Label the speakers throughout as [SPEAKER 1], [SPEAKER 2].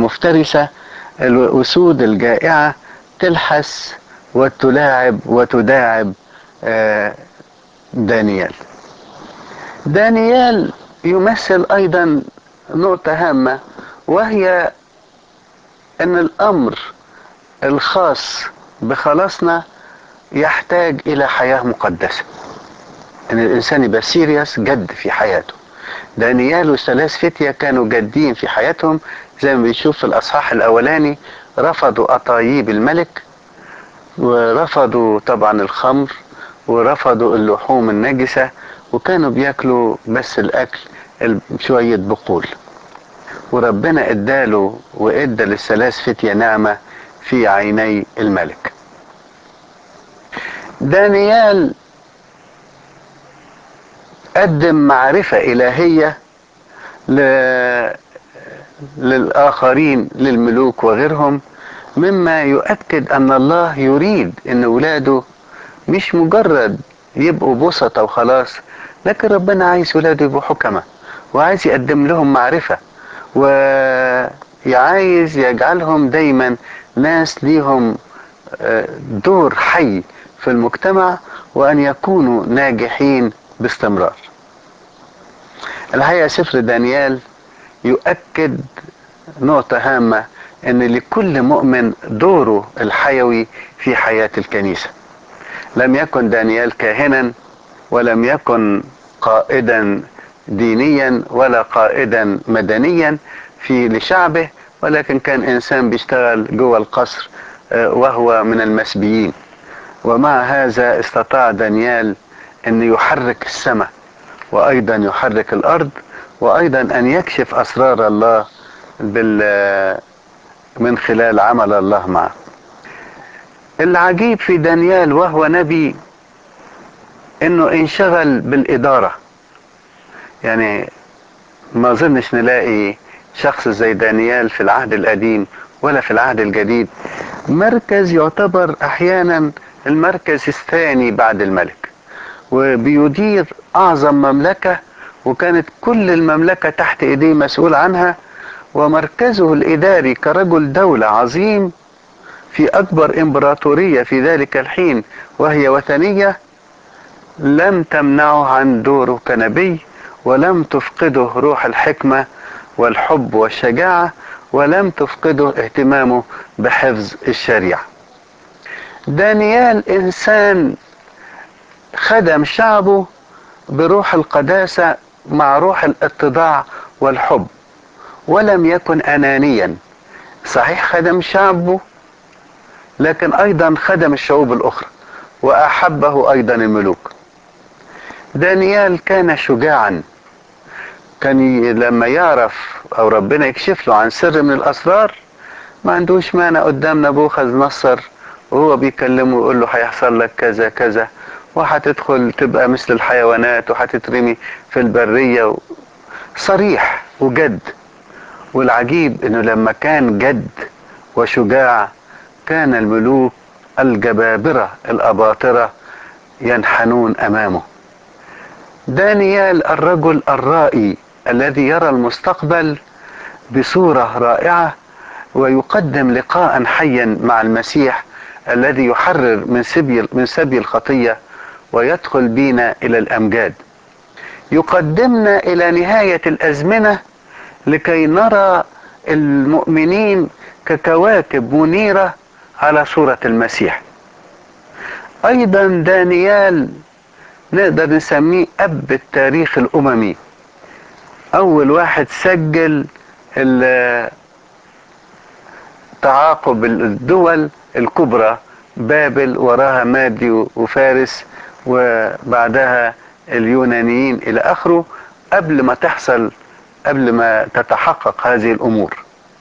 [SPEAKER 1] المفترسة الأسود الجائعة تلحس وتلاعب وتداعب دانيال دانيال يمثل أيضا نقطة هامة وهي أن الأمر الخاص بخلاصنا يحتاج إلى حياة مقدسة أن الإنسان يبقى سيريس جد في حياته دانيال وثلاث فتية كانوا جادين في حياتهم زي ما بنشوف في الأصحاح الأولاني رفضوا أطايب الملك ورفضوا طبعا الخمر ورفضوا اللحوم النجسة وكانوا بياكلوا بس الأكل شوية بقول وربنا اداله وادى للثلاث فتية نعمة في عيني الملك دانيال قدم معرفة إلهية ل... للآخرين للملوك وغيرهم مما يؤكد أن الله يريد أن ولاده مش مجرد يبقوا بسطة وخلاص لكن ربنا عايز ولاده يبقوا حكمة وعايز يقدم لهم معرفة وعايز يجعلهم دايما ناس ليهم دور حي في المجتمع وأن يكونوا ناجحين باستمرار الحقيقة سفر دانيال يؤكد نقطة هامة أن لكل مؤمن دوره الحيوي في حياة الكنيسة لم يكن دانيال كاهنا ولم يكن قائدا دينيا ولا قائدا مدنيا في لشعبه ولكن كان انسان بيشتغل جوه القصر وهو من المسبيين ومع هذا استطاع دانيال ان يحرك السماء وايضا يحرك الارض وايضا ان يكشف اسرار الله بال من خلال عمل الله معه العجيب في دانيال وهو نبي انه انشغل بالاداره يعني ما اظنش نلاقي شخص زي دانيال في العهد القديم ولا في العهد الجديد مركز يعتبر احيانا المركز الثاني بعد الملك وبيدير اعظم مملكه وكانت كل المملكه تحت ايديه مسؤول عنها ومركزه الاداري كرجل دوله عظيم في اكبر امبراطوريه في ذلك الحين وهي وثنيه لم تمنعه عن دوره كنبي ولم تفقده روح الحكمه والحب والشجاعه ولم تفقده اهتمامه بحفظ الشريعه دانيال انسان خدم شعبه بروح القداسه مع روح الاتضاع والحب ولم يكن انانيا صحيح خدم شعبه لكن ايضا خدم الشعوب الاخرى واحبه ايضا الملوك دانيال كان شجاعا كان لما يعرف او ربنا يكشف له عن سر من الاسرار ما عندوش مانع قدام نبوخذ نصر وهو بيكلمه ويقول له هيحصل لك كذا كذا وهتدخل تبقى مثل الحيوانات وهتترمي في البرية صريح وجد والعجيب انه لما كان جد وشجاع كان الملوك الجبابرة الأباطرة ينحنون أمامه دانيال الرجل الرائي الذي يرى المستقبل بصورة رائعة ويقدم لقاء حيا مع المسيح الذي يحرر من سبي من سبي الخطية ويدخل بنا إلى الأمجاد يقدمنا إلى نهاية الأزمنة لكي نرى المؤمنين ككواكب منيرة على صورة المسيح أيضا دانيال نقدر نسميه أب التاريخ الأممي أول واحد سجل تعاقب الدول الكبرى بابل وراها مادي وفارس وبعدها اليونانيين إلى آخره قبل ما تحصل قبل ما تتحقق هذه الأمور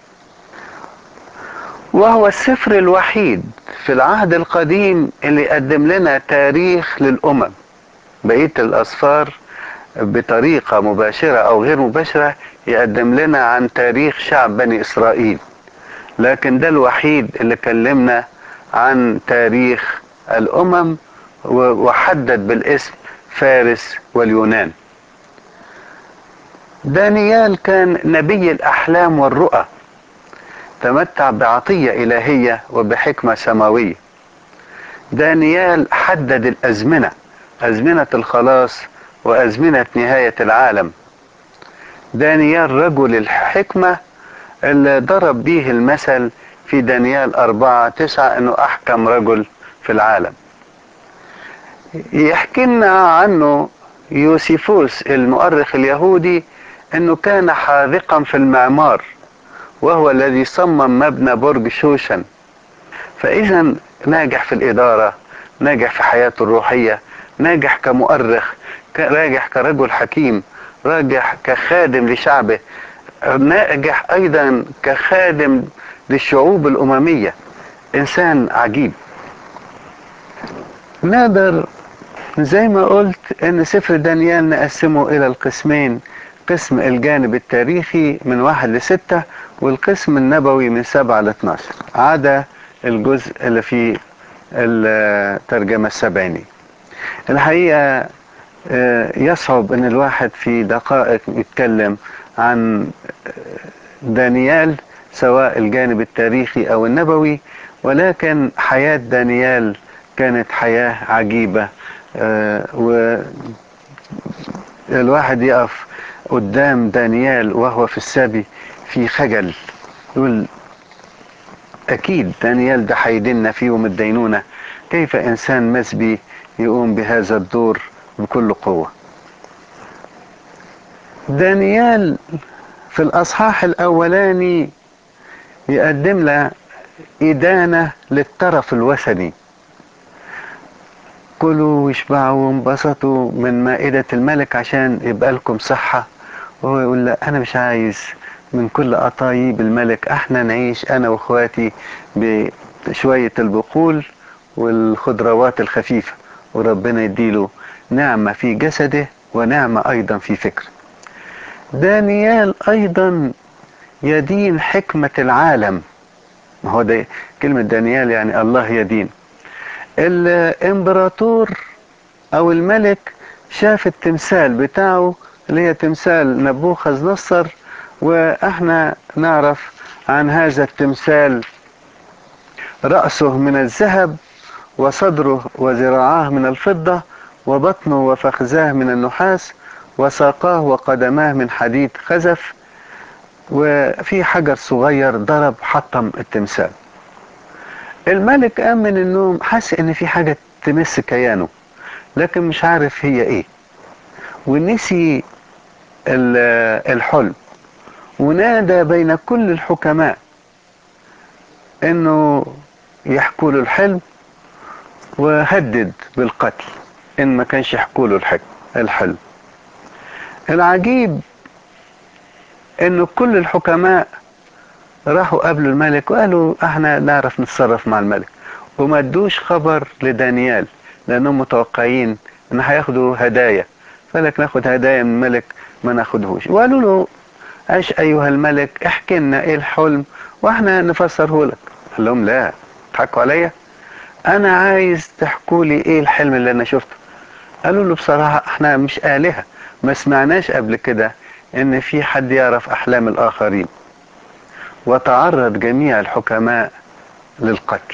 [SPEAKER 1] وهو السفر الوحيد في العهد القديم اللي يقدم لنا تاريخ للأمم بقية الأسفار بطريقة مباشرة أو غير مباشرة يقدم لنا عن تاريخ شعب بني إسرائيل لكن ده الوحيد اللي كلمنا عن تاريخ الأمم وحدد بالاسم فارس واليونان دانيال كان نبي الأحلام والرؤى تمتع بعطية إلهية وبحكمة سماوية دانيال حدد الأزمنة أزمنة الخلاص وأزمنة نهاية العالم دانيال رجل الحكمة اللي ضرب به المثل في دانيال أربعة تسعة أنه أحكم رجل في العالم يحكي لنا عنه يوسيفوس المؤرخ اليهودي أنه كان حاذقا في المعمار وهو الذي صمم مبنى برج شوشن فإذا ناجح في الإدارة ناجح في حياته الروحية ناجح كمؤرخ ناجح كرجل حكيم ناجح كخادم لشعبه ناجح أيضا كخادم للشعوب الأممية إنسان عجيب نقدر زي ما قلت ان سفر دانيال نقسمه الى القسمين قسم الجانب التاريخي من واحد لستة والقسم النبوي من سبعة ل 12 عدا الجزء اللي فيه الترجمة السبعيني الحقيقة يصعب ان الواحد في دقائق يتكلم عن دانيال سواء الجانب التاريخي او النبوي ولكن حياة دانيال كانت حياة عجيبة والواحد يقف قدام دانيال وهو في السبي في خجل يقول أكيد دانيال ده هيدنا في يوم الدينونة كيف إنسان مسبي يقوم بهذا الدور بكل قوة دانيال في الأصحاح الأولاني يقدم له إدانة للطرف الوثني كلوا واشبعوا وانبسطوا من مائدة الملك عشان يبقى لكم صحة وهو يقول لا أنا مش عايز من كل قطايب الملك احنا نعيش أنا وإخواتي بشوية البقول والخضروات الخفيفة وربنا يديله نعمة في جسده ونعمة أيضا في فكره دانيال أيضا يدين حكمة العالم ما هو ده كلمة دانيال يعني الله يدين الامبراطور او الملك شاف التمثال بتاعه اللي هي تمثال نبوخذ نصر واحنا نعرف عن هذا التمثال رأسه من الذهب وصدره وذراعاه من الفضة وبطنه وفخذاه من النحاس وساقاه وقدماه من حديد خزف وفي حجر صغير ضرب حطم التمثال الملك قام من النوم حس ان في حاجة تمس كيانه لكن مش عارف هي ايه ونسي الحلم ونادى بين كل الحكماء انه يحكوا له الحلم وهدد بالقتل ان ما كانش يحكوا له الحلم العجيب انه كل الحكماء راحوا قابلوا الملك وقالوا احنا نعرف نتصرف مع الملك وما ادوش خبر لدانيال لانهم متوقعين ان هياخدوا هدايا فلك ناخد هدايا من الملك ما ناخدهوش وقالوا له عيش ايها الملك احكي لنا ايه الحلم واحنا نفسره لك قال لهم لا تضحكوا عليا انا عايز تحكوا لي ايه الحلم اللي انا شفته قالوا له بصراحة احنا مش آلهة ما سمعناش قبل كده ان في حد يعرف احلام الاخرين وتعرض جميع الحكماء للقتل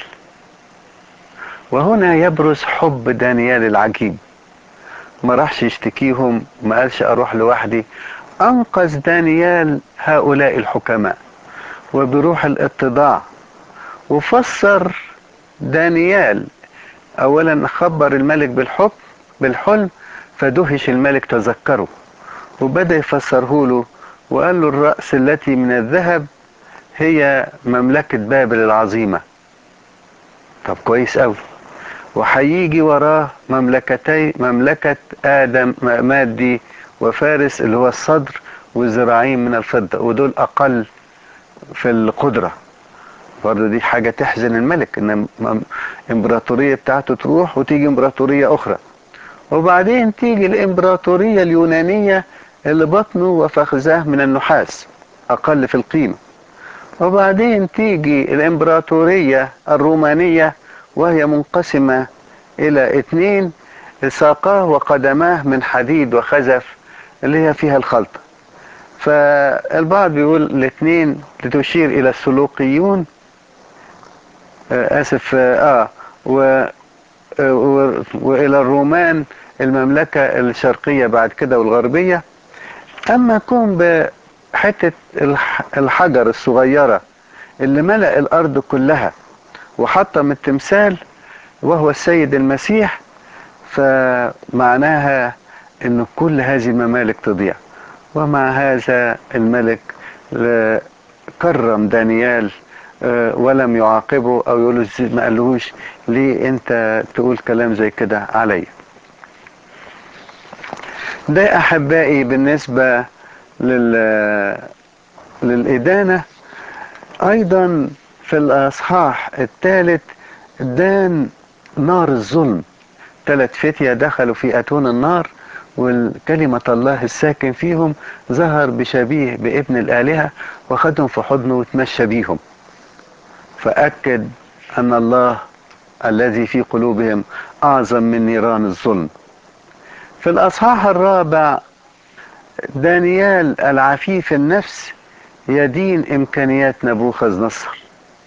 [SPEAKER 1] وهنا يبرز حب دانيال العجيب ما راحش يشتكيهم ما قالش اروح لوحدي انقذ دانيال هؤلاء الحكماء وبروح الاتضاع وفسر دانيال اولا خبر الملك بالحكم بالحلم فدهش الملك تذكره وبدأ يفسره له وقال له الرأس التي من الذهب هي مملكة بابل العظيمة طب كويس قوي وهيجي وراه مملكتي مملكة آدم مادي وفارس اللي هو الصدر والذراعين من الفضة ودول أقل في القدرة برضه دي حاجة تحزن الملك ان الامبراطورية بتاعته تروح وتيجي امبراطورية اخرى وبعدين تيجي الامبراطورية اليونانية اللي بطنه وفخذاه من النحاس اقل في القيمة وبعدين تيجي الامبراطورية الرومانية وهي منقسمة الى اتنين ساقاه وقدماه من حديد وخزف اللي هي فيها الخلطة فالبعض بيقول الاثنين لتشير الى السلوقيون آه اسف اه و و- والى الرومان المملكة الشرقية بعد كده والغربية اما كون بحتة الح- الحجر الصغيرة اللي ملأ الارض كلها وحطم التمثال وهو السيد المسيح فمعناها ان كل هذه الممالك تضيع ومع هذا الملك ل- كرم دانيال آه، ولم يعاقبه او يقول له إزاي ما قالوش ليه انت تقول كلام زي كده عليا ده احبائي بالنسبة لل للإدانة أيضا في الأصحاح الثالث دان نار الظلم ثلاث فتية دخلوا في أتون النار والكلمة الله الساكن فيهم ظهر بشبيه بابن الآلهة وخدهم في حضنه وتمشى بيهم فأكد أن الله الذي في قلوبهم أعظم من نيران الظلم في الأصحاح الرابع دانيال العفيف النفس يدين إمكانيات نبوخذ نصر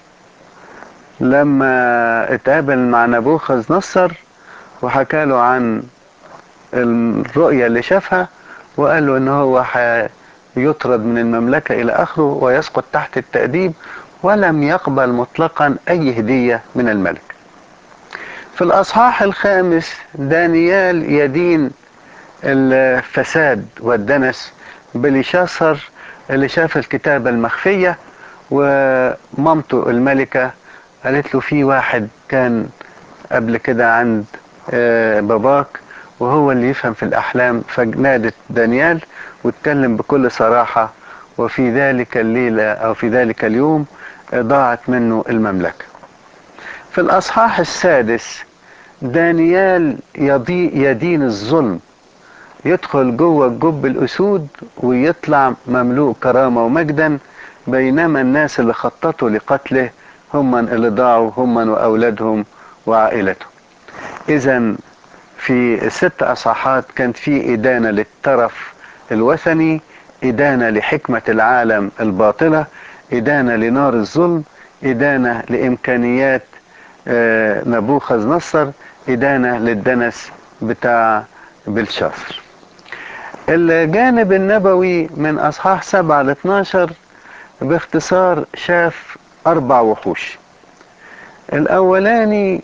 [SPEAKER 1] لما اتقابل مع نبوخذ نصر وحكى له عن الرؤية اللي شافها وقال له ان هو يطرد من المملكة الى اخره ويسقط تحت التأديب ولم يقبل مطلقا اي هدية من الملك في الاصحاح الخامس دانيال يدين الفساد والدنس بلشاصر اللي شاف الكتابة المخفية ومامته الملكة قالت له في واحد كان قبل كده عند آه، باباك وهو اللي يفهم في الأحلام فنادت دانيال واتكلم بكل صراحة وفي ذلك الليلة أو في ذلك اليوم آه، ضاعت منه المملكة في الأصحاح السادس دانيال يضي يدين الظلم يدخل جوه جب الأسود ويطلع مملوء كرامة ومجدا بينما الناس اللي خططوا لقتله هم اللي ضاعوا هم وأولادهم وعائلتهم إذا في الست أصحاحات كانت في إدانة للترف الوثني إدانة لحكمة العالم الباطلة إدانة لنار الظلم إدانة لإمكانيات آه، نبوخذ نصر إدانة للدنس بتاع بلشاصر الجانب النبوي من أصحاح 7 ل 12 باختصار شاف أربع وحوش الأولاني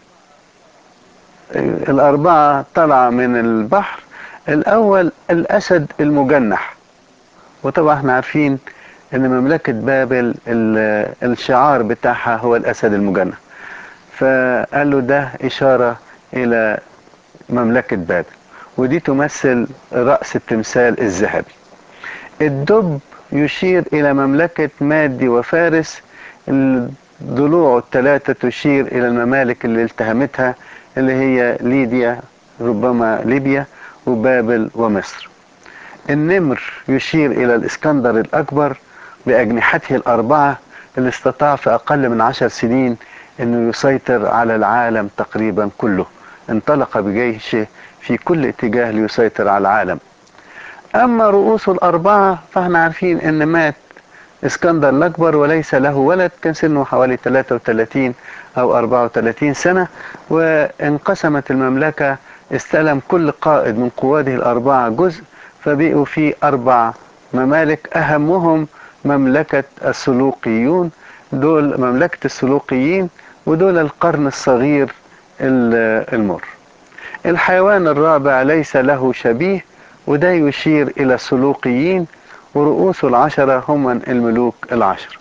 [SPEAKER 1] الأربعة طلع من البحر الأول الأسد المجنح وطبعا احنا عارفين ان مملكة بابل ال- الشعار بتاعها هو الأسد المجنح فقال له ده إشارة إلى مملكة بابل ودي تمثل رأس التمثال الذهبي الدب يشير إلى مملكة مادي وفارس ضلوعه الثلاثة تشير إلى الممالك اللي التهمتها اللي هي ليديا ربما ليبيا وبابل ومصر النمر يشير إلى الإسكندر الأكبر بأجنحته الأربعة اللي استطاع في أقل من عشر سنين أنه يسيطر على العالم تقريبا كله انطلق بجيشه في كل اتجاه ليسيطر على العالم أما رؤوسه الأربعة فاحنا عارفين أن مات اسكندر الأكبر وليس له ولد كان سنه حوالي 33 أو 34 سنة وانقسمت المملكة استلم كل قائد من قواده الأربعة جزء فبقوا في أربع ممالك أهمهم مملكة السلوقيون دول مملكة السلوقيين ودول القرن الصغير المر الحيوان الرابع ليس له شبيه وده يشير إلى السلوقيين ورؤوس العشرة هم الملوك العشر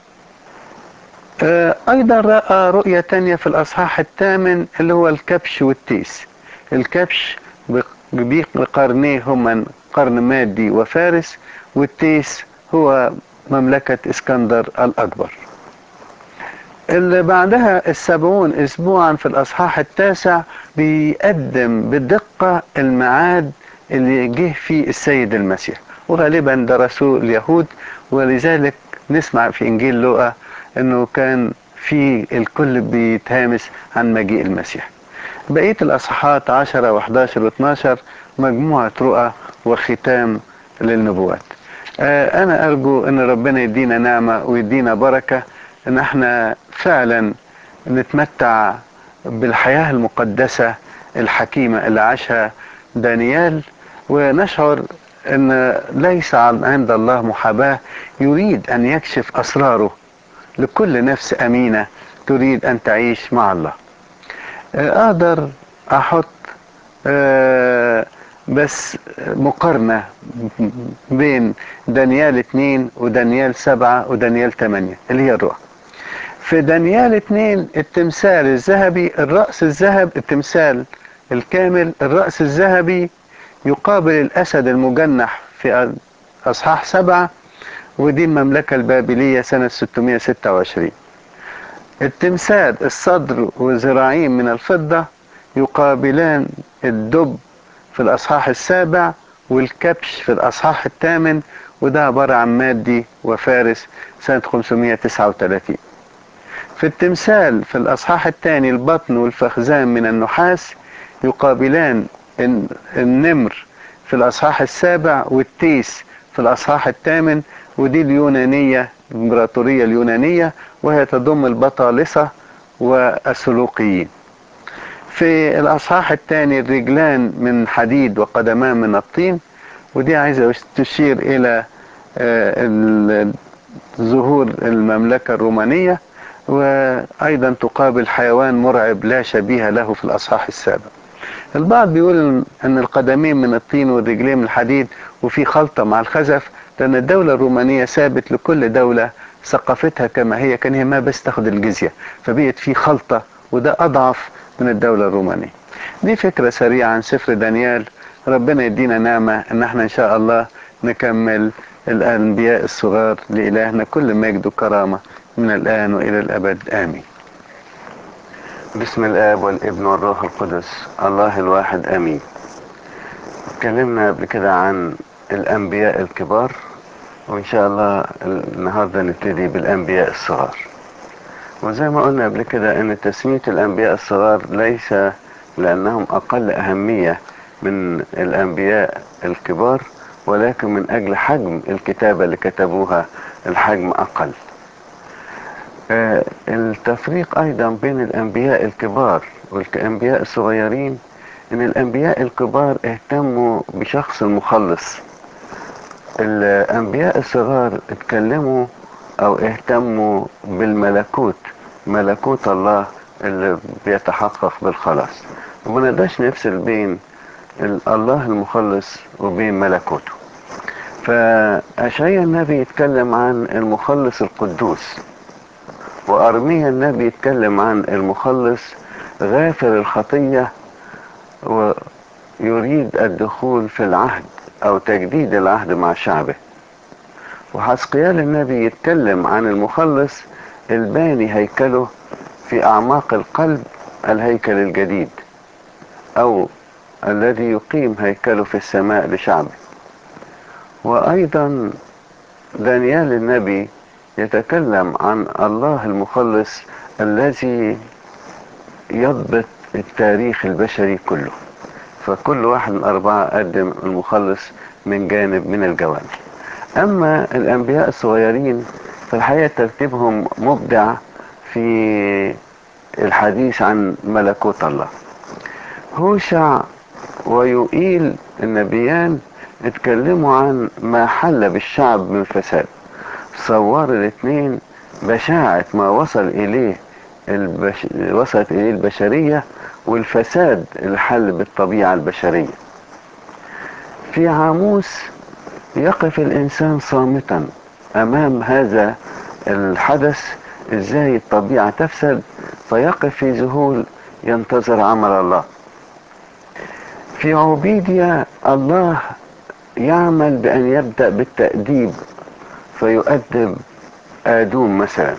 [SPEAKER 1] أيضا رأى رؤية تانية في الأصحاح الثامن اللي هو الكبش والتيس الكبش بقرنيه هم قرن مادي وفارس والتيس هو مملكة اسكندر الأكبر اللي بعدها السبعون أسبوعا في الأصحاح التاسع بيقدم بدقة الميعاد اللي جه فيه السيد المسيح وغالبا درسوه اليهود ولذلك نسمع في إنجيل لوقا أنه كان في الكل بيتهامس عن مجيء المسيح بقية الأصحاحات 10 و11 و12 مجموعة رؤى وختام للنبوات آه، انا ارجو ان ربنا يدينا نعمة ويدينا بركة ان احنا فعلا نتمتع بالحياة المقدسة الحكيمة اللي عاشها دانيال ونشعر ان ليس عند الله محاباة يريد ان يكشف اسراره لكل نفس امينة تريد ان تعيش مع الله آه، اقدر احط آه، بس مقارنة بين دانيال اتنين ودانيال سبعة ودانيال تمانية اللي هي الرؤى في دانيال اتنين التمثال الذهبي الرأس الذهب التمثال الكامل الرأس الذهبي يقابل الأسد المجنح في أصحاح سبعة ودي المملكة البابلية سنة 626 التمثال الصدر وذراعين من الفضة يقابلان الدب في الأصحاح السابع والكبش في الأصحاح الثامن وده عبارة عن مادي وفارس سنة 539 في التمثال في الأصحاح الثاني البطن والفخذان من النحاس يقابلان النمر في الأصحاح السابع والتيس في الأصحاح الثامن ودي اليونانية الإمبراطورية اليونانية وهي تضم البطالسة والسلوقيين في الأصحاح الثاني الرجلان من حديد وقدمان من الطين ودي عايزة تشير إلى ظهور المملكة الرومانية وأيضا تقابل حيوان مرعب لا شبيه له في الأصحاح السابع البعض بيقول أن القدمين من الطين والرجلين من الحديد وفي خلطة مع الخزف لأن الدولة الرومانية ثابت لكل دولة ثقافتها كما هي كان هي ما بس تاخد الجزية فبقت في خلطة وده أضعف من الدولة الرومانية دي فكرة سريعة عن سفر دانيال ربنا يدينا نعمة ان احنا ان شاء الله نكمل الانبياء الصغار لالهنا كل مجد وكرامة من الان والى الابد امين بسم الاب والابن والروح القدس الله الواحد امين اتكلمنا قبل كده عن الانبياء الكبار وان شاء الله النهارده نبتدي بالانبياء الصغار وزي ما قلنا قبل كده ان تسمية الانبياء الصغار ليس لانهم اقل اهمية من الانبياء الكبار ولكن من اجل حجم الكتابة اللي كتبوها الحجم اقل آه التفريق ايضا بين الانبياء الكبار والانبياء الصغيرين ان الانبياء الكبار اهتموا بشخص المخلص الانبياء الصغار اتكلموا او اهتموا بالملكوت ملكوت الله اللي بيتحقق بالخلاص وما نقدرش نفصل بين الله المخلص وبين ملكوته فأشعيا النبي يتكلم عن المخلص القدوس وأرميا النبي يتكلم عن المخلص غافر الخطية ويريد الدخول في العهد أو تجديد العهد مع شعبه وحسقيال النبي يتكلم عن المخلص الباني هيكله في أعماق القلب الهيكل الجديد أو الذي يقيم هيكله في السماء لشعبه وأيضا دانيال النبي يتكلم عن الله المخلص الذي يضبط التاريخ البشري كله فكل واحد من أربعة قدم المخلص من جانب من الجوانب أما الأنبياء الصغيرين فالحقيقة ترتيبهم مبدع في الحديث عن ملكوت الله هوشع ويؤيل النبيان اتكلموا عن ما حل بالشعب من فساد صور الاثنين بشاعة ما وصل إليه البش... وصلت إليه البشرية والفساد اللي حل بالطبيعة البشرية في عاموس يقف الإنسان صامتا أمام هذا الحدث إزاي الطبيعة تفسد فيقف في ذهول ينتظر عمل الله في عبيديا الله يعمل بأن يبدأ بالتأديب فيؤدب آدوم مثلا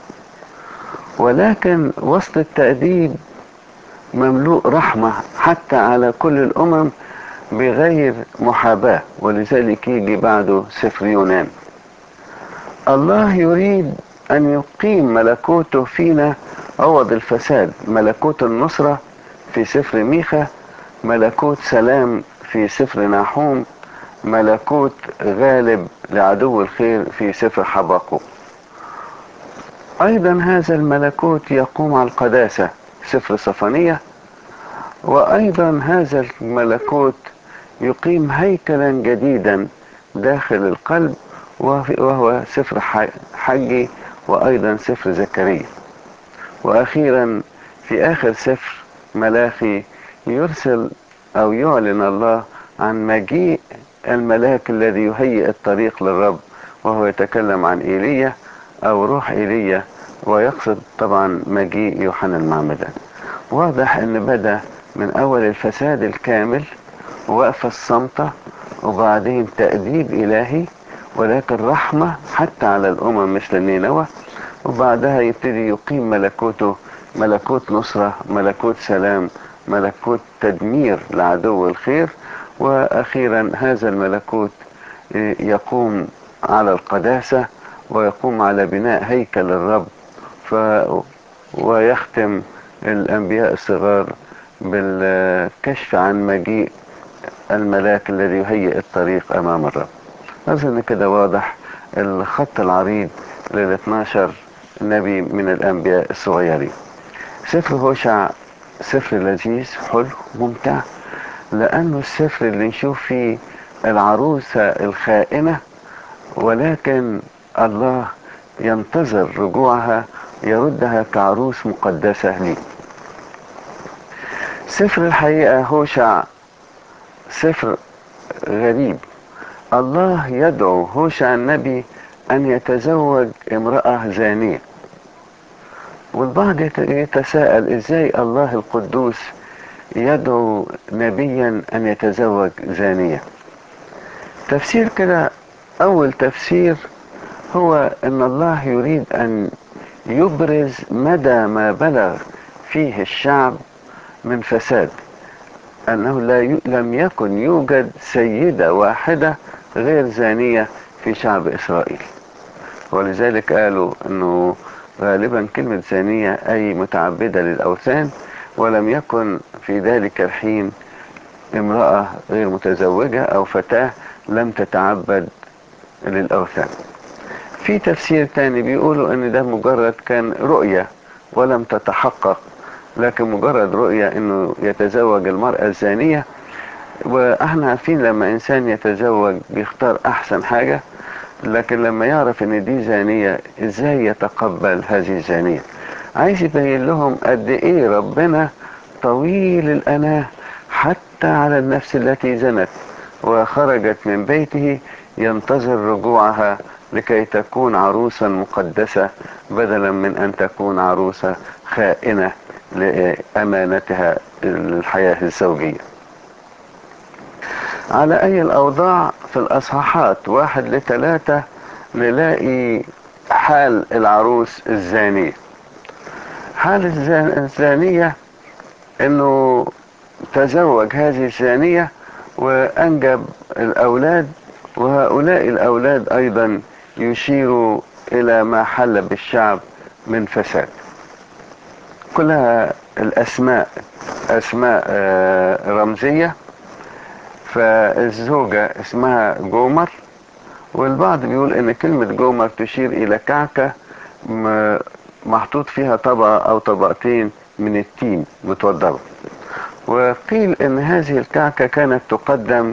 [SPEAKER 1] ولكن وسط التأديب مملوء رحمة حتى على كل الأمم بغير محاباة ولذلك يجي بعده سفر يونان الله يريد أن يقيم ملكوته فينا عوض الفساد ملكوت النصرة في سفر ميخا ملكوت سلام في سفر ناحوم ملكوت غالب لعدو الخير في سفر حبقوق ايضا هذا الملكوت يقوم على القداسة سفر صفانية وايضا هذا الملكوت يقيم هيكلا جديدا داخل القلب وهو سفر حجي وايضا سفر زكريا واخيرا في اخر سفر ملاخي يرسل او يعلن الله عن مجيء الملاك الذي يهيئ الطريق للرب وهو يتكلم عن ايليا او روح ايليا ويقصد طبعا مجيء يوحنا المعمدان واضح ان بدا من اول الفساد الكامل وقفة الصمتة وبعدين تأديب إلهي ولكن رحمة حتى على الأمم مثل نينوى وبعدها يبتدي يقيم ملكوته ملكوت نصرة ملكوت سلام ملكوت تدمير لعدو الخير وأخيرا هذا الملكوت يقوم على القداسة ويقوم على بناء هيكل الرب ف ويختم الأنبياء الصغار بالكشف عن مجيء الملاك الذي يهيئ الطريق أمام الرب أظن كده واضح الخط العريض لل 12 نبي من الأنبياء الصغيرين سفر هوشع سفر لذيذ حلو ممتع لأنه السفر اللي نشوف فيه العروسة الخائنة ولكن الله ينتظر رجوعها يردها كعروس مقدسة ليه سفر الحقيقة هوشع سفر غريب الله يدعو هوشع النبي أن يتزوج امرأة زانية والبعض يتساءل إزاي الله القدوس يدعو نبيا أن يتزوج زانية تفسير كده أول تفسير هو أن الله يريد أن يبرز مدى ما بلغ فيه الشعب من فساد أنه لا ي... لم يكن يوجد سيدة واحدة غير زانية في شعب إسرائيل ولذلك قالوا أنه غالبا كلمة زانية أي متعبدة للأوثان ولم يكن في ذلك الحين امرأة غير متزوجة أو فتاة لم تتعبد للأوثان في تفسير تاني بيقولوا ان ده مجرد كان رؤية ولم تتحقق لكن مجرد رؤية انه يتزوج المرأة الزانية واحنا عارفين لما انسان يتزوج بيختار احسن حاجة لكن لما يعرف ان دي زانية ازاي يتقبل هذه الزانية عايز يبين لهم قد ايه ربنا طويل الاناه حتى على النفس التي زنت وخرجت من بيته ينتظر رجوعها لكي تكون عروسا مقدسة بدلا من أن تكون عروسة خائنة لأمانتها الحياة الزوجية على أي الأوضاع في الأصحاحات واحد لثلاثة نلاقي حال العروس الزانية حال الزانية انه تزوج هذه الزانية وانجب الاولاد وهؤلاء الاولاد ايضا يشيروا الى ما حل بالشعب من فساد كلها الاسماء اسماء رمزية فالزوجة اسمها جومر والبعض بيقول ان كلمة جومر تشير الى كعكة محطوط فيها طبقة او طبقتين من التين متوضبة وقيل ان هذه الكعكة كانت تقدم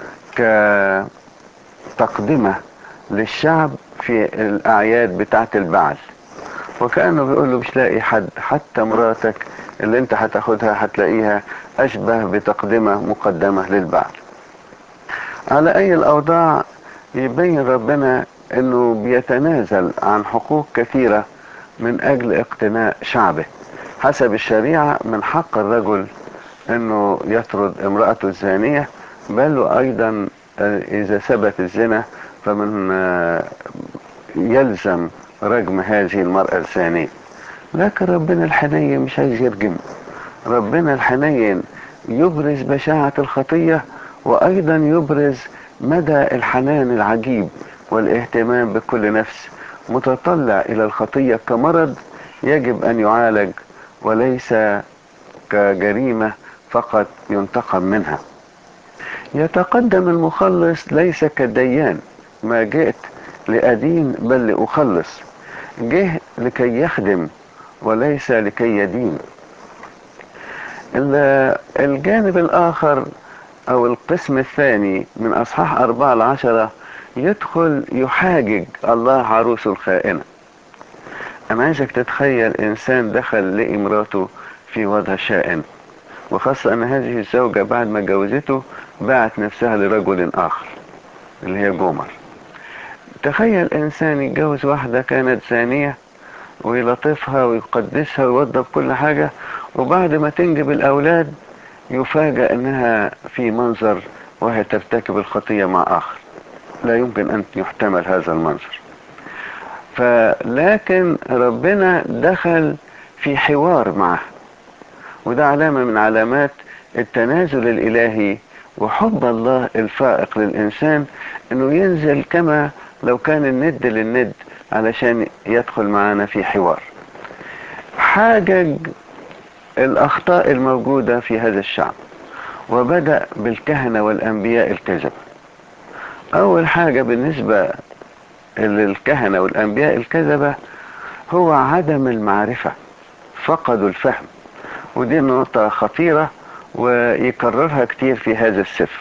[SPEAKER 1] كتقدمة للشعب في الاعياد بتاعة البعل وكأنه بيقول له مش لاقي حد حتى مراتك اللي انت هتاخدها هتلاقيها اشبه بتقدمة مقدمة للبعل على اي الاوضاع يبين ربنا انه بيتنازل عن حقوق كثيرة من اجل اقتناء شعبه حسب الشريعة من حق الرجل انه يطرد امرأته الزانية بل وايضا اذا ثبت الزنا فمن يلزم رجم هذه المرأة الزانية لكن ربنا الحنين مش عايز يرجم ربنا الحنين يبرز بشاعة الخطية وايضا يبرز مدى الحنان العجيب والاهتمام بكل نفس متطلع الى الخطية كمرض يجب ان يعالج وليس كجريمة فقط ينتقم منها يتقدم المخلص ليس كالديان ما جئت لأدين بل لأخلص جه لكي يخدم وليس لكي يدين الجانب الآخر أو القسم الثاني من أصحاح أربعة العشرة يدخل يحاجج الله عروس الخائنة أنا عايزك تتخيل إنسان دخل لامراته في وضع شائن وخاصة أن هذه الزوجة بعد ما جوزته باعت نفسها لرجل آخر اللي هي جومر تخيل إنسان يتجوز واحدة كانت زانية ويلطفها ويقدسها ويوضب كل حاجة وبعد ما تنجب الأولاد يفاجأ أنها في منظر وهي ترتكب الخطية مع آخر لا يمكن أن يحتمل هذا المنظر فلكن ربنا دخل في حوار معه وده علامة من علامات التنازل الإلهي وحب الله الفائق للإنسان أنه ينزل كما لو كان الند للند علشان يدخل معنا في حوار حاجج الأخطاء الموجودة في هذا الشعب وبدأ بالكهنة والأنبياء الكذب أول حاجة بالنسبة للكهنة والأنبياء الكذبة هو عدم المعرفة فقدوا الفهم ودي نقطة خطيرة ويكررها كتير في هذا السفر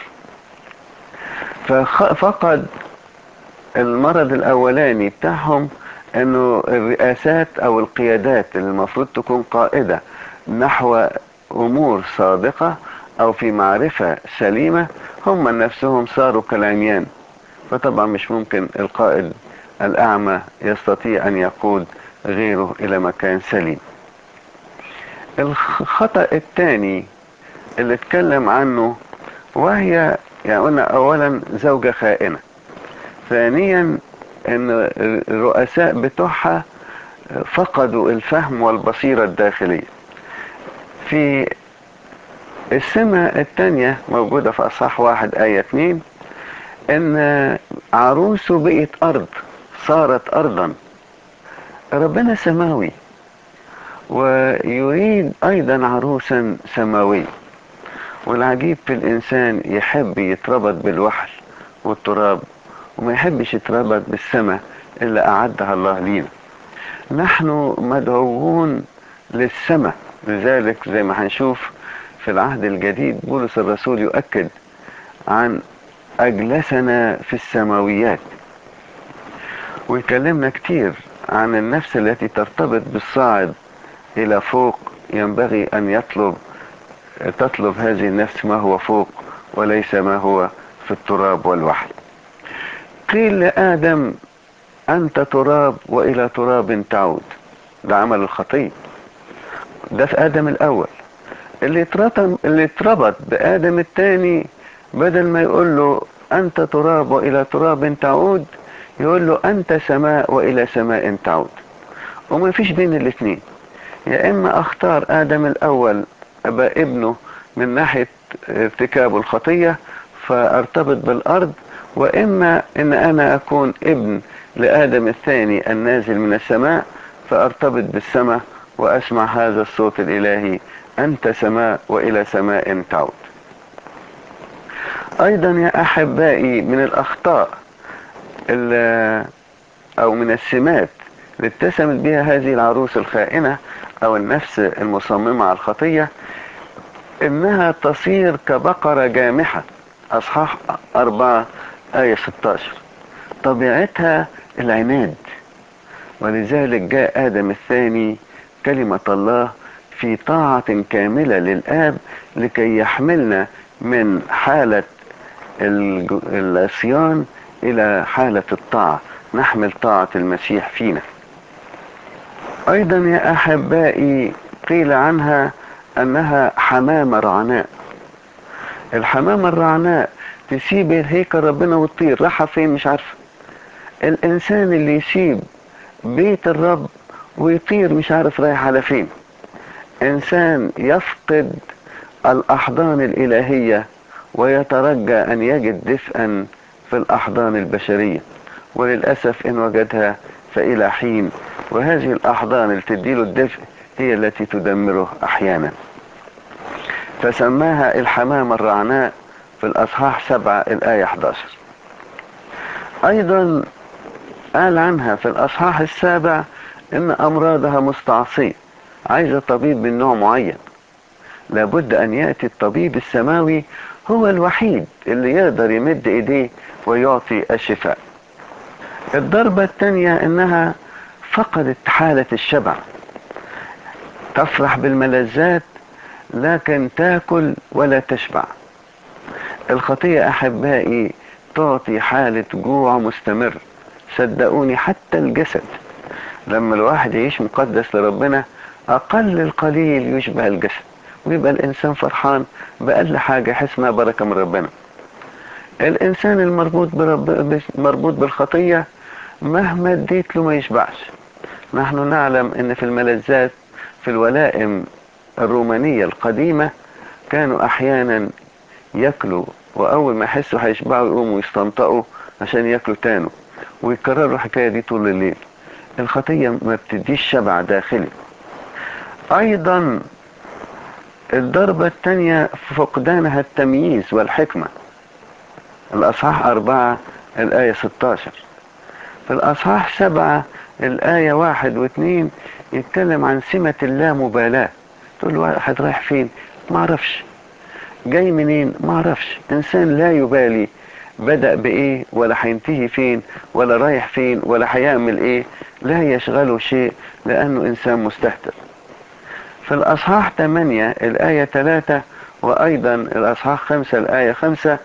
[SPEAKER 1] ففقد المرض الأولاني بتاعهم انه الرئاسات او القيادات اللي المفروض تكون قائدة نحو امور صادقة او في معرفة سليمة هم نفسهم صاروا كالعميان فطبعا مش ممكن القائد الاعمى يستطيع ان يقود غيره الى مكان سليم الخطأ الثاني اللي اتكلم عنه وهي يعني قلنا اولا زوجة خائنة ثانيا ان الرؤساء بتوعها فقدوا الفهم والبصيرة الداخلية في السمة الثانية موجودة في أصحاح واحد آية اتنين إن عروسه بقت أرض صارت أرضا ربنا سماوي ويريد أيضا عروسا سماوية والعجيب في الإنسان يحب يتربط بالوحل والتراب وما يحبش يتربط بالسماء إلا أعدها الله لينا نحن مدعوون للسماء لذلك زي ما هنشوف في العهد الجديد بولس الرسول يؤكد عن أجلسنا في السماويات ويكلمنا كتير عن النفس التي ترتبط بالصاعد إلى فوق ينبغي أن يطلب تطلب هذه النفس ما هو فوق وليس ما هو في التراب والوحل قيل لآدم أنت تراب وإلى تراب تعود ده عمل الخطية ده في آدم الأول اللي اتربط اللي اتربط بآدم الثاني بدل ما يقول له أنت تراب وإلى تراب تعود يقول له أنت سماء وإلى سماء تعود وما فيش بين الاثنين يا إما أختار آدم الأول أبقى ابنه من ناحية ارتكاب الخطية فارتبط بالأرض وإما إن أنا أكون ابن لآدم الثاني النازل من السماء فأرتبط بالسماء وأسمع هذا الصوت الإلهي أنت سماء وإلى سماء تعود أيضا يا أحبائي من الأخطاء أو من السمات اللي اتسمت بها هذه العروس الخائنة أو النفس المصممة على الخطية إنها تصير كبقرة جامحة أصحاح أربعة آية 16 طبيعتها العناد ولذلك جاء آدم الثاني كلمة الله في طاعة كاملة للآب لكي يحملنا من حالة العصيان إلى حالة الطاعة نحمل طاعة المسيح فينا أيضا يا أحبائي قيل عنها أنها حمامة رعناء الحمامة الرعناء تسيب الهيكل ربنا وتطير راحة فين مش عارفة الإنسان اللي يسيب بيت الرب ويطير مش عارف رايح على فين إنسان يفقد الأحضان الإلهية ويترجى أن يجد دفئا في الأحضان البشرية وللأسف إن وجدها فإلى حين وهذه الأحضان اللي تديله الدفء هي التي تدمره أحيانا فسماها الحمامة الرعناء في الأصحاح سبعة الآية 11 أيضا قال عنها في الأصحاح السابع إن أمراضها مستعصية عايزة طبيب من نوع معين لابد أن يأتي الطبيب السماوي هو الوحيد اللي يقدر يمد إيديه ويعطي الشفاء الضربة الثانية إنها فقدت حالة الشبع تفرح بالملذات لكن تاكل ولا تشبع الخطية أحبائي تعطي حالة جوع مستمر صدقوني حتى الجسد لما الواحد يعيش مقدس لربنا أقل القليل يشبه الجسد ويبقى الإنسان فرحان بأقل حاجة يحس إنها بركة من ربنا الإنسان المربوط برب... مربوط بالخطية مهما اديت له ما يشبعش نحن نعلم ان في الملذات في الولائم الرومانية القديمة كانوا احيانا ياكلوا واول ما يحسوا هيشبعوا يقوموا يستنطقوا عشان ياكلوا تاني ويكرروا الحكاية دي طول الليل الخطية ما بتديش شبع داخلي ايضا الضربة الثانية فقدانها التمييز والحكمة الاصحاح اربعة الاية 16 في الأصحاح سبعة الآية واحد واثنين يتكلم عن سمة اللامبالاة تقول واحد رايح فين ما اعرفش جاي منين ما اعرفش انسان لا يبالي بدأ بايه ولا هينتهي فين ولا رايح فين ولا هيعمل ايه لا يشغله شيء لانه انسان مستهتر في الاصحاح 8 الاية 3 وايضا الاصحاح 5 الاية 5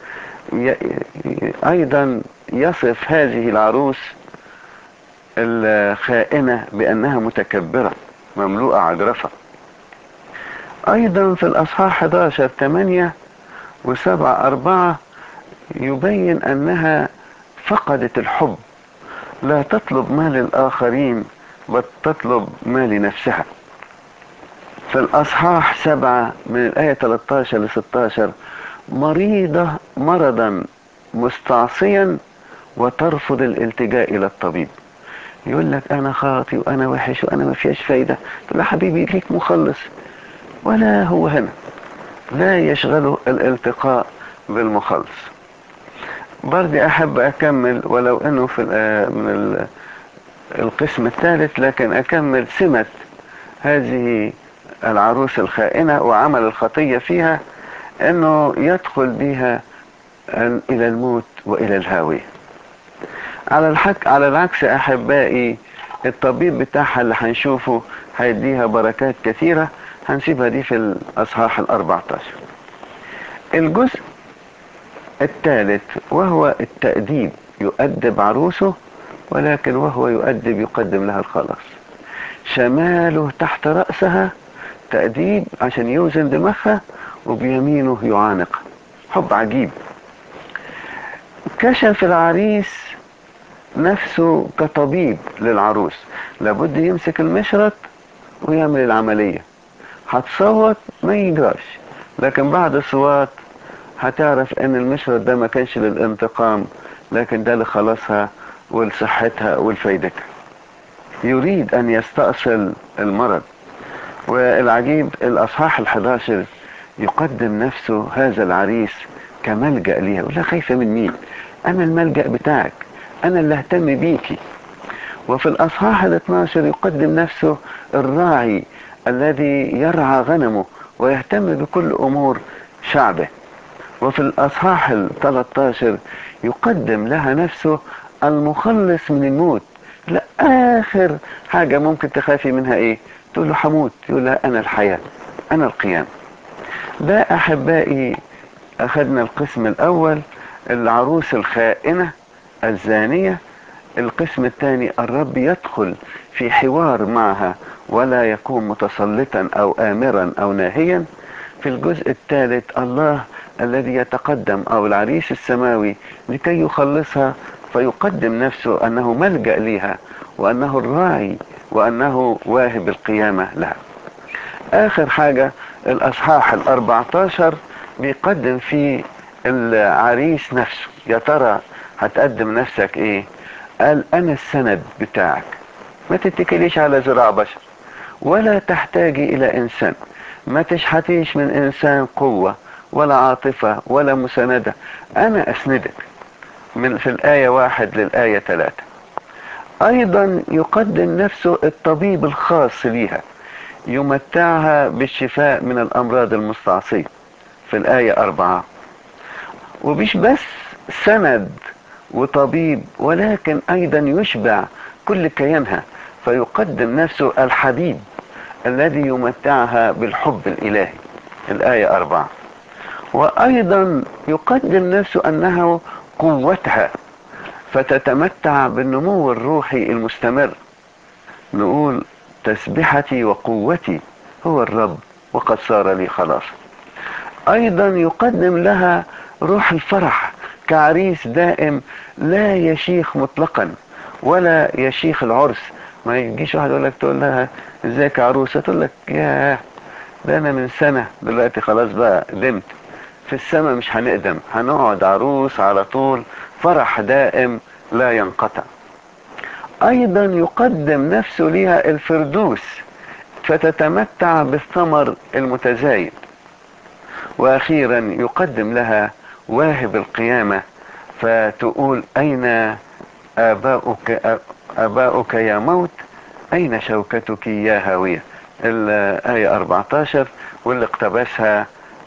[SPEAKER 1] ايضا يصف هذه العروس الخائنة بأنها متكبرة مملوءة عجرفة أيضا في الأصحاح 11 8 و7 4 يبين أنها فقدت الحب لا تطلب ما للآخرين بل تطلب ما لنفسها في الأصحاح 7 من الآية 13 ل 16 مريضة مرضا مستعصيا وترفض الالتجاء إلى الطبيب يقول لك انا خاطي وانا وحش وانا ما فيهاش فايده تقول له حبيبي ليك مخلص ولا هو هنا لا يشغله الالتقاء بالمخلص برضي احب اكمل ولو انه في من القسم الثالث لكن اكمل سمة هذه العروس الخائنة وعمل الخطية فيها انه يدخل بها الى الموت والى الهاويه على الحك على العكس احبائي الطبيب بتاعها اللي هنشوفه هيديها بركات كثيرة هنسيبها دي في الاصحاح ال14 الجزء الثالث وهو التأديب يؤدب عروسه ولكن وهو يؤدب يقدم لها الخلاص شماله تحت رأسها تأديب عشان يوزن دماغها وبيمينه يعانق حب عجيب كشف العريس نفسه كطبيب للعروس لابد يمسك المشرط ويعمل العملية هتصوت ما يجراش لكن بعد الصوات هتعرف ان المشرط ده ما كانش للانتقام لكن ده لخلاصها ولصحتها ولفايدتها يريد ان يستأصل المرض والعجيب الاصحاح ال11 يقدم نفسه هذا العريس كملجأ ليها يقول لها خايفة من مين انا الملجأ بتاعك انا اللي اهتم بيكي وفي الاصحاح ال12 يقدم نفسه الراعي الذي يرعى غنمه ويهتم بكل امور شعبه وفي الاصحاح ال13 يقدم لها نفسه المخلص من الموت لا اخر حاجة ممكن تخافي منها ايه تقول له حموت يقول لها انا الحياة انا القيام ده احبائي اخذنا القسم الاول العروس الخائنة الزانية القسم الثاني الرب يدخل في حوار معها ولا يكون متسلطا او امرا او ناهيا في الجزء الثالث الله الذي يتقدم او العريس السماوي لكي يخلصها فيقدم نفسه انه ملجأ لها وانه الراعي وانه واهب القيامة لها اخر حاجة الاصحاح الاربعتاشر بيقدم فيه العريس نفسه يا ترى هتقدم نفسك ايه قال انا السند بتاعك ما تتكليش على ذراع بشر ولا تحتاجي الى انسان ما تشحتيش من انسان قوة ولا عاطفة ولا مساندة أنا أسندك من في الآية واحد للآية ثلاثة أيضا يقدم نفسه الطبيب الخاص ليها يمتعها بالشفاء من الأمراض المستعصية في الآية أربعة ومش بس سند وطبيب ولكن أيضا يشبع كل كيانها فيقدم نفسه الحبيب الذي يمتعها بالحب الإلهي الآية أربعة وأيضا يقدم نفسه أنه قوتها فتتمتع بالنمو الروحي المستمر نقول تسبحتي وقوتي هو الرب وقد صار لي خلاص ايضا يقدم لها روح الفرح كعريس دائم لا يشيخ مطلقا ولا يشيخ العرس ما يجيش واحد يقول لك تقول لها ازيك يا عروسه تقول لك يا ده انا من سنه دلوقتي خلاص بقى قدمت في السماء مش هنقدم هنقعد عروس على طول فرح دائم لا ينقطع ايضا يقدم نفسه ليها الفردوس فتتمتع بالثمر المتزايد واخيرا يقدم لها واهب القيامه فتقول اين اباؤك اباؤك يا موت اين شوكتك يا هاويه الايه 14 واللي اقتبسها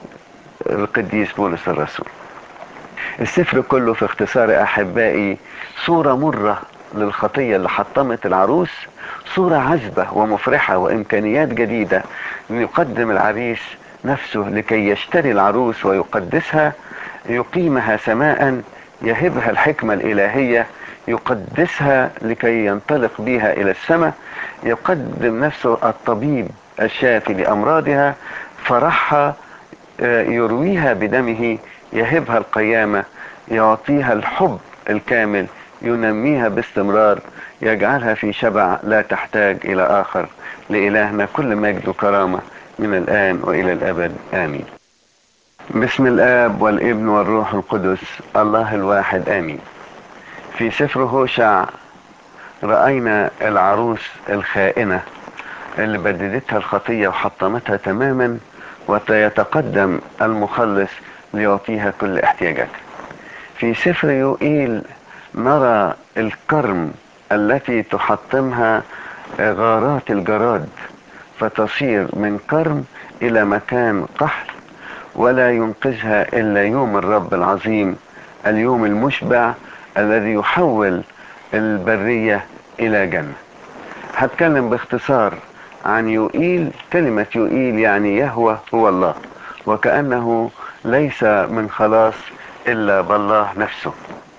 [SPEAKER 1] القديس بولس الرسول السفر كله في اختصار احبائي صورة مرة للخطية اللي حطمت العروس صورة عذبة ومفرحة وامكانيات جديدة يقدم العريس نفسه لكي يشتري العروس ويقدسها يقيمها سماء يهبها الحكمة الإلهية يقدسها لكي ينطلق بها إلى السماء يقدم نفسه الطبيب الشافي لأمراضها فرحها يرويها بدمه يهبها القيامة يعطيها الحب الكامل ينميها باستمرار يجعلها في شبع لا تحتاج إلى آخر لإلهنا كل مجد وكرامة من الآن وإلى الأبد آمين بسم الآب والابن والروح القدس الله الواحد آمين في سفر هوشع رأينا العروس الخائنة اللي بددتها الخطية وحطمتها تماما ويتقدم المخلص ليعطيها كل احتياجاتها في سفر يوئيل نرى الكرم التي تحطمها غارات الجراد فتصير من كرم الى مكان قحل ولا ينقذها الا يوم الرب العظيم اليوم المشبع الذي يحول البرية الى جنة هتكلم باختصار عن يوئيل كلمة يوئيل يعني يهوى هو الله وكأنه ليس من خلاص إلا بالله نفسه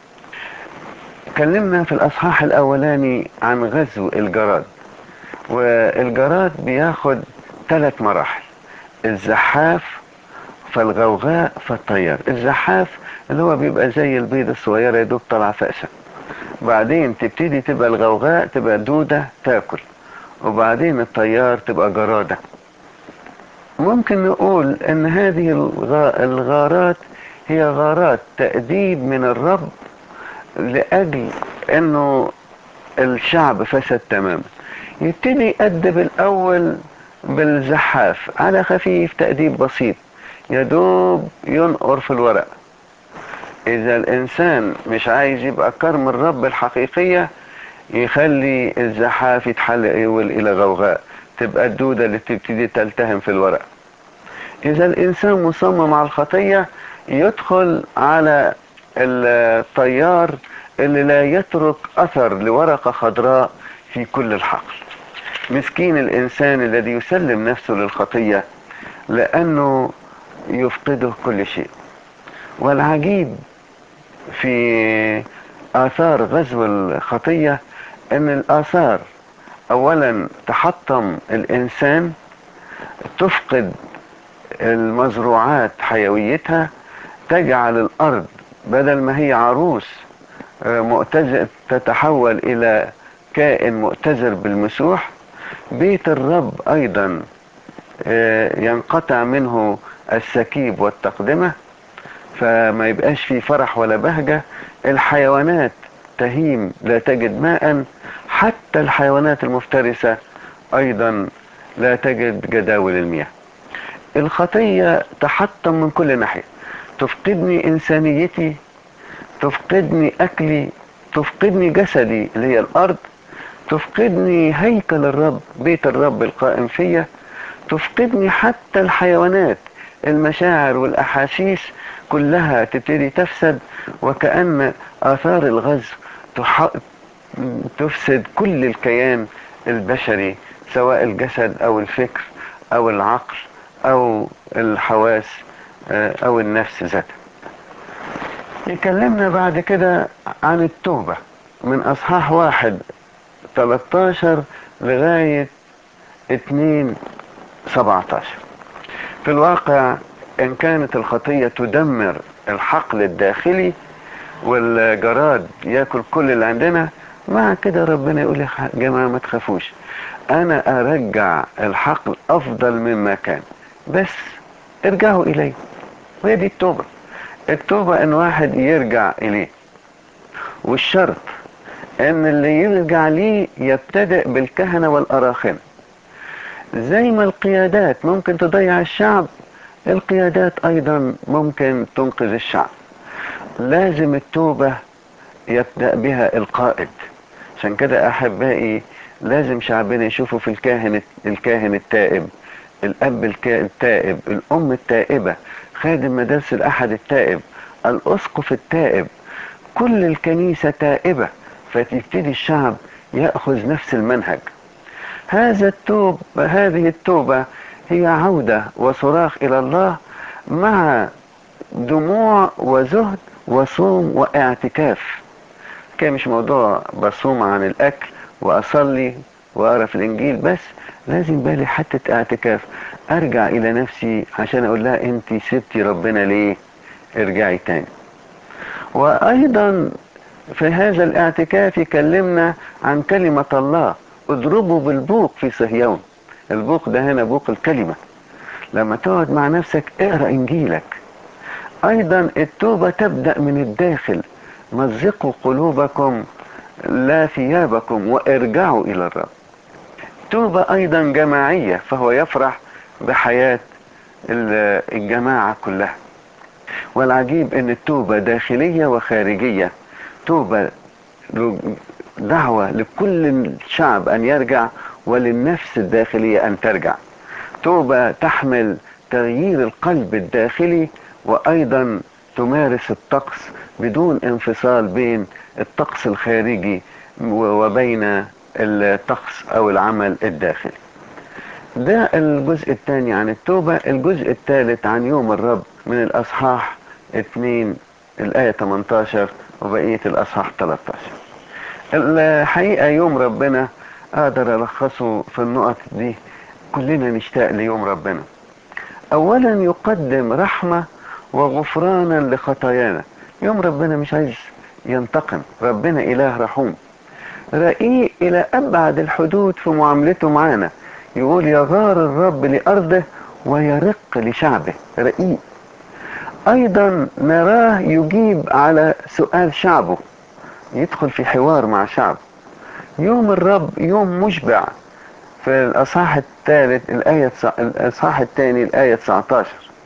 [SPEAKER 1] تكلمنا في الأصحاح الأولاني عن غزو الجراد والجراد بياخد ثلاث مراحل الزحاف فالغوغاء فالطيار الزحاف اللي هو بيبقى زي البيض الصغيرة يا دوب طلع فأسة بعدين تبتدي تبقى الغوغاء تبقى دودة تاكل وبعدين الطيار تبقى جرادة ممكن نقول ان هذه الغارات هي غارات تأديب من الرب لأجل انه الشعب فسد تماما يبتدي يأدب الأول بالزحاف على خفيف تأديب بسيط يدوب ينقر في الورق إذا الإنسان مش عايز يبقى كرم الرب الحقيقية يخلي الزحاف يتحول إلى غوغاء تبقى الدودة اللي تبتدي تلتهم في الورق إذا الإنسان مصمم على الخطية يدخل على الطيار اللي لا يترك أثر لورقة خضراء في كل الحقل مسكين الإنسان الذي يسلم نفسه للخطية لأنه يفقده كل شيء والعجيب في آثار غزو الخطية أن الآثار أولا تحطم الإنسان تفقد المزروعات حيويتها تجعل الأرض بدل ما هي عروس مؤتزر تتحول إلى كائن مؤتزر بالمسوح بيت الرب أيضا ينقطع منه السكيب والتقدمة فما يبقاش في فرح ولا بهجة الحيوانات تهيم لا تجد ماء حتى الحيوانات المفترسة أيضا لا تجد جداول المياه الخطية تحطم من كل ناحية تفقدني إنسانيتي تفقدني أكلي تفقدني جسدي اللي هي الأرض تفقدني هيكل الرب بيت الرب القائم فيا تفقدني حتى الحيوانات المشاعر والأحاسيس كلها تبتدي تفسد وكأن آثار الغزو تح... تفسد كل الكيان البشري سواء الجسد أو الفكر أو العقل أو الحواس أو النفس ذاتها يكلمنا بعد كده عن التوبة من أصحاح واحد 13 لغاية 2 17 في الواقع إن كانت الخطية تدمر الحقل الداخلي والجراد ياكل كل اللي عندنا مع كده ربنا يقول يا جماعة ما تخافوش أنا أرجع الحقل أفضل مما كان بس ارجعوا إلي وهي دي التوبة التوبة ان واحد يرجع اليه والشرط ان اللي يرجع ليه يبتدئ بالكهنة والاراخنة زي ما القيادات ممكن تضيع الشعب القيادات ايضا ممكن تنقذ الشعب لازم التوبة يبدأ بها القائد عشان كده احبائي لازم شعبنا يشوفوا في الكاهن الكاهن التائب الاب التائب الام التائبة خادم مدارس الأحد التائب الأسقف التائب كل الكنيسة تائبة فتبتدي الشعب يأخذ نفس المنهج هذا التوب هذه التوبة هي عودة وصراخ إلى الله مع دموع وزهد وصوم واعتكاف كان مش موضوع بصوم عن الأكل وأصلي وأقرأ في الإنجيل بس لازم بالي حتة اعتكاف ارجع الى نفسي عشان اقول لها انت سبتي ربنا ليه ارجعي تاني وايضا في هذا الاعتكاف يكلمنا عن كلمة الله اضربوا بالبوق في صهيون البوق ده هنا بوق الكلمة لما تقعد مع نفسك اقرأ انجيلك ايضا التوبة تبدأ من الداخل مزقوا قلوبكم لا ثيابكم وارجعوا الى الرب توبة ايضا جماعية فهو يفرح بحياة الجماعة كلها والعجيب ان التوبة داخلية وخارجية توبة دعوة لكل الشعب ان يرجع وللنفس الداخلية ان ترجع توبة تحمل تغيير القلب الداخلي وايضا تمارس الطقس بدون انفصال بين الطقس الخارجي وبين الطقس او العمل الداخلي ده الجزء الثاني عن التوبة الجزء الثالث عن يوم الرب من الأصحاح 2 الآية 18 وبقية الأصحاح 13 الحقيقة يوم ربنا أقدر ألخصه في النقط دي كلنا نشتاق ليوم ربنا أولا يقدم رحمة وغفرانا لخطايانا يوم ربنا مش عايز ينتقم ربنا إله رحوم رقيق إلى أبعد الحدود في معاملته معانا يقول يغار الرب لأرضه ويرق لشعبه رقيق أيضا نراه يجيب على سؤال شعبه يدخل في حوار مع شعبه يوم الرب يوم مشبع في الأصحاح الثالث الآية الأصحاح الثاني الآية 19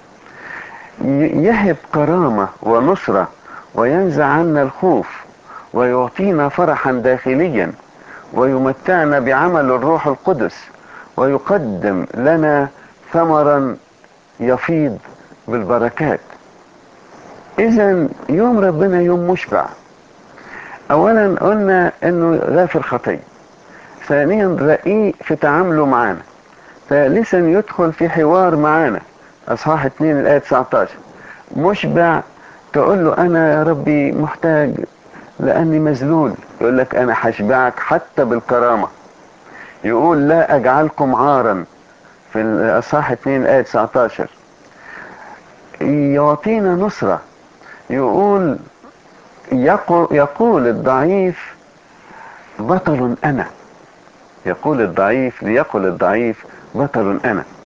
[SPEAKER 1] يهب كرامة ونصرة وينزع عنا الخوف ويعطينا فرحا داخليا ويمتعنا بعمل الروح القدس ويقدم لنا ثمرا يفيض بالبركات اذا يوم ربنا يوم مشبع اولا قلنا انه غافر خطيه ثانيا رقيق في تعامله معانا ثالثا يدخل في حوار معانا اصحاح 2 الايه 19 مشبع تقول له انا يا ربي محتاج لاني مذلول يقول لك انا هشبعك حتى بالكرامه يقول لا اجعلكم عارا في الاصحاح 2 الايه 19 يعطينا نصره يقول يقول, يقول الضعيف بطل انا يقول الضعيف ليقل الضعيف بطل انا